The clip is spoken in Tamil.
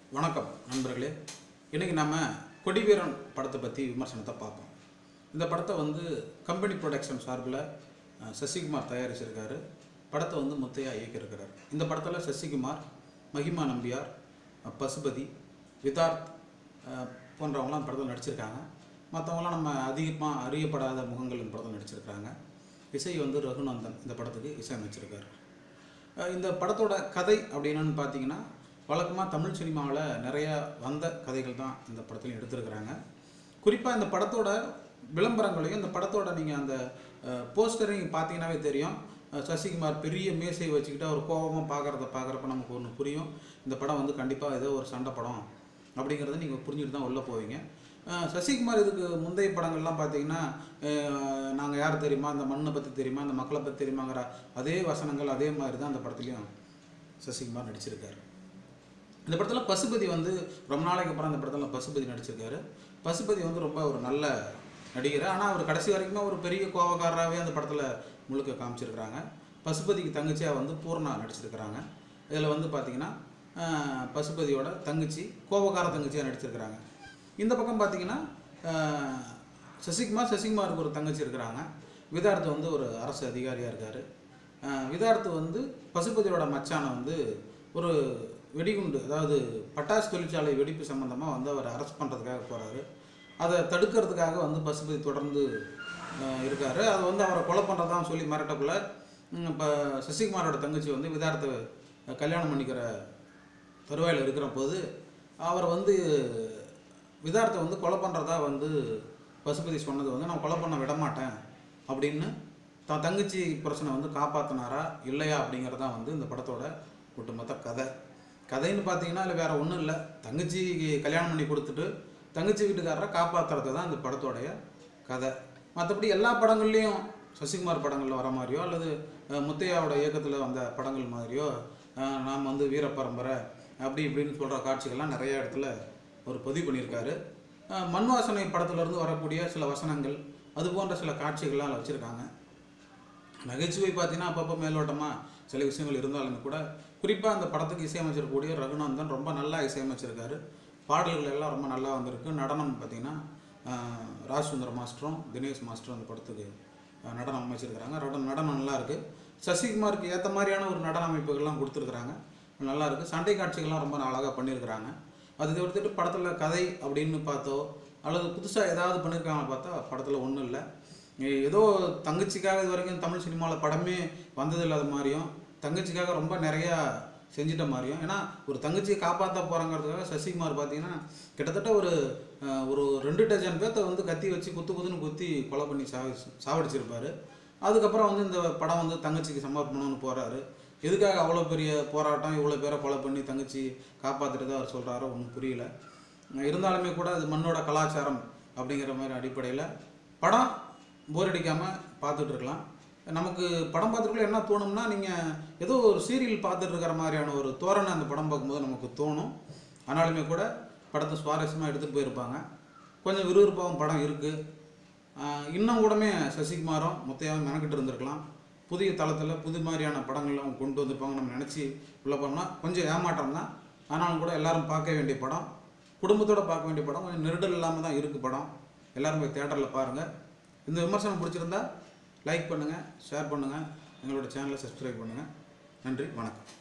வணக்கம் நண்பர்களே இன்றைக்கி நம்ம கொடிவீரன் படத்தை பற்றி விமர்சனத்தை பார்ப்போம் இந்த படத்தை வந்து கம்பெனி ப்ரொடக்ஷன் சார்பில் அஹ், சசிகுமார் தயாரிச்சிருக்காரு படத்தை வந்து முத்தையா இயக்கியிருக்கிறார் இந்த படத்தில் சசிகுமார் மகிமா நம்பியார் அஹ், பசுபதி விதார்த் அஹ், போன்றவங்களாம் படத்தில் நடிச்சிருக்காங்க மற்றவங்களாம் நம்ம அதிகமாக அறியப்படாத முகங்கள் இந்த படத்தில் நடிச்சிருக்காங்க இசை வந்து ரகுநந்தன் இந்த படத்துக்கு இசையமைச்சிருக்காரு அஹ் இந்த படத்தோட கதை அப்படின்னு பார்த்தீங்கன்னா வழக்கமாக தமிழ் சினிமாவில் நிறைய வந்த கதைகள் தான் இந்த படத்துலையும் எடுத்திருக்கிறாங்க குறிப்பாக இந்த படத்தோட விளம்பரங்களையும் இந்த படத்தோட நீங்கள் அந்த போஸ்டரையும் பார்த்தீங்கன்னாவே தெரியும் அஹ் சசிகுமார் பெரிய மேசையை வச்சுக்கிட்டு அவர் கோபமாக பார்க்குறத பார்க்குறப்ப நமக்கு ஒன்று புரியும் இந்த படம் வந்து கண்டிப்பாக ஏதோ ஒரு சண்டை படம் அப்படிங்கிறத நீங்கள் புரிஞ்சுட்டு தான் உள்ளே போவீங்க அஹ் சசிகுமார் இதுக்கு முந்தைய படங்கள்லாம் பார்த்தீங்கன்னா நாங்கள் யார் தெரியுமா அந்த மண்ணை பற்றி தெரியுமா அந்த மக்களை பற்றி தெரியுமாங்கிற அதே வசனங்கள் அதே மாதிரி தான் அந்த படத்துலையும் சசிகுமார் நடிச்சிருக்காரு இந்த படத்தில் பசுபதி வந்து ரொம்ப நாளைக்கு அப்புறம் இந்த படத்தில் பசுபதி நடிச்சிருக்காரு பசுபதி வந்து ரொம்ப ஒரு நல்ல நடிகர் ஆனால் அவர் கடைசி வரைக்குமே ஒரு பெரிய கோபக்காரராகவே அந்த படத்தில் முழுக்க காமிச்சிருக்கிறாங்க பசுபதிக்கு தங்கச்சியாக வந்து பூர்ணா நடிச்சிருக்கிறாங்க இதில் வந்து பார்த்தீங்கன்னா ஆஹ், பசுபதியோட தங்கச்சி கோபக்கார தங்கச்சியாக நடிச்சிருக்கிறாங்க இந்த பக்கம் பார்த்தீங்கன்னா ஆஹ், சசிகுமார் சசிகுமாருக்கு ஒரு தங்கச்சி இருக்கிறாங்க விதார்த்து வந்து ஒரு அரசு அதிகாரியாக இருக்கார் விதார்த்து வந்து பசுபதியோட மச்சானை வந்து ஒரு வெடிகுண்டு அதாவது பட்டாசு தொழிற்சாலை வெடிப்பு சம்மந்தமாக வந்து அவர் அரெஸ்ட் பண்ணுறதுக்காக போகிறாரு அதை தடுக்கிறதுக்காக வந்து பசுபதி தொடர்ந்து ஆஹ், இருக்காரு அது வந்து அவரை கொலை பண்ணுறதான் சொல்லி மிரட்டக்குள்ள இப்போ சசிகுமாரோட தங்கச்சி வந்து விதார்த்தை கல்யாணம் பண்ணிக்கிற தருவாயில் இருக்கிற போது அவர் வந்து விதார்த்தை வந்து கொலை பண்ணுறதா வந்து பசுபதி சொன்னது வந்து நான் கொலை பண்ண விட மாட்டேன் அப்படின்னு தான் தங்கச்சி பிரச்சனை வந்து காப்பாற்றினாரா இல்லையா அப்படிங்கிறது தான் வந்து இந்த படத்தோட ஒட்டுமொத்த கதை கதைன்னு பார்த்தீங்கன்னா இல்லை வேற ஒன்றும் இல்லை தங்கச்சி கல்யாணம் பண்ணி கொடுத்துட்டு தங்கச்சி வீட்டுக்காரரை காப்பாற்றுறது தான் இந்த படத்தோடைய கதை மற்றபடி எல்லா படங்கள்லேயும் சசிகுமார் படங்களில் வர மாதிரியோ அல்லது அஹ், முத்தையாவோட இயக்கத்தில் வந்த படங்கள் மாதிரியோ அஹ், நாம் வந்து வீரப்பரம்பரை அப்படி இப்படின்னு சொல்கிற காட்சிகள்லாம் நிறைய இடத்துல அவர் பதிவு பண்ணியிருக்காரு அஹ், மண் வாசனை படத்துலேருந்து வரக்கூடிய சில வசனங்கள் அது போன்ற சில காட்சிகள்லாம் வச்சுருக்காங்க நகைச்சுவை பார்த்தீங்கன்னா அப்பப்போ மேலோட்டமாக சில விஷயங்கள் இருந்தாலுமே கூட குறிப்பாக அந்த படத்துக்கு இசையமைச்சிருக்கக்கூடிய ரகுநந்தன் ரொம்ப நல்லா இசையமைச்சிருக்காரு பாடல்கள் எல்லாம் ரொம்ப நல்லா வந்திருக்கு நடனம் பார்த்தீங்கன்னா ஆஹ், ராஜ் சுந்தர் மாஸ்டரும் தினேஷ் மாஸ்டரும் அந்த படத்துக்கு ஆஹ், நடனம் அமைச்சிருக்கிறாங்க நடனம் நடனம் நல்லா இருக்கு சசிகுமாருக்கு ஏற்ற மாதிரியான ஒரு நடன அமைப்புகள்லாம் கொடுத்துருக்குறாங்க நல்லா இருக்கு சண்டை காட்சிகள்லாம் ரொம்ப அழகாக பண்ணியிருக்கிறாங்க அது தவிர்த்துட்டு படத்தில் கதை அப்படின்னு பார்த்தோ அல்லது புதுசாக ஏதாவது பண்ணியிருக்காங்க பார்த்தா படத்தில் ஒன்றும் இல்லை ஏதோ தங்கச்சிக்காக இது வரைக்கும் தமிழ் சினிமாவில் படமே வந்தது இல்லாத மாதிரியும் தங்கச்சிக்காக ரொம்ப நிறையா செஞ்சிட்ட மாதிரியும் ஏன்னா ஒரு தங்கச்சியை காப்பாற்ற போகிறாங்கிறதுக்காக சசிகுமார் பார்த்தீங்கன்னா கிட்டத்தட்ட ஒரு அஹ், ஒரு ரெண்டு டஜன் பேர்த்த வந்து கத்தி வச்சு குத்து குத்துன்னு குத்தி கொலை பண்ணி சாவி சாவடிச்சிருப்பாரு அதுக்கப்புறம் வந்து இந்த படம் வந்து தங்கச்சிக்கு சமர்ப்பணம்னு போகிறாரு எதுக்காக அவ்வளோ பெரிய போராட்டம் இவ்வளோ பேரை கொலை பண்ணி தங்கச்சி காப்பாற்றுறதா அவர் சொல்கிறாரோ ஒன்றும் புரியல இருந்தாலுமே கூட அது மண்ணோட கலாச்சாரம் அப்படிங்கிற மாதிரி அடிப்படையில் படம் போர் அடிக்காமல் பார்த்துட்டு இருக்கலாம் நமக்கு படம் பார்த்துருக்குள்ள என்ன தோணும்னா நீங்கள் ஏதோ ஒரு சீரியல் பார்த்துட்டு இருக்கிற மாதிரியான ஒரு தோரணை அந்த படம் பார்க்கும்போது நமக்கு தோணும் ஆனாலுமே கூட படத்தை சுவாரஸ்யமாக எடுத்துகிட்டு போயிருப்பாங்க கொஞ்சம் விறுவிறுப்பாகவும் படம் இருக்குது இன்னும் கூடமே சசிகுமாரும் முத்தையாவும் மெனக்கிட்டு இருந்திருக்கலாம் புதிய தளத்தில் புது மாதிரியான படங்கள்லாம் கொண்டு வந்திருப்பாங்க நம்ம நினச்சி உள்ள போனோம்னா கொஞ்சம் ஏமாற்றம் தான் ஆனாலும் கூட எல்லாரும் பார்க்க வேண்டிய படம் குடும்பத்தோட பார்க்க வேண்டிய படம் கொஞ்சம் நெருடல் இல்லாமல் தான் இருக்குது படம் எல்லாரும் போய் தேட்டரில் பாருங்கள் இந்த விமர்சனம் பிடிச்சிருந்தா லைக் பண்ணுங்கள் ஷேர் பண்ணுங்கள் எங்களோட சேனலை சப்ஸ்கிரைப் பண்ணுங்கள் நன்றி வணக்கம்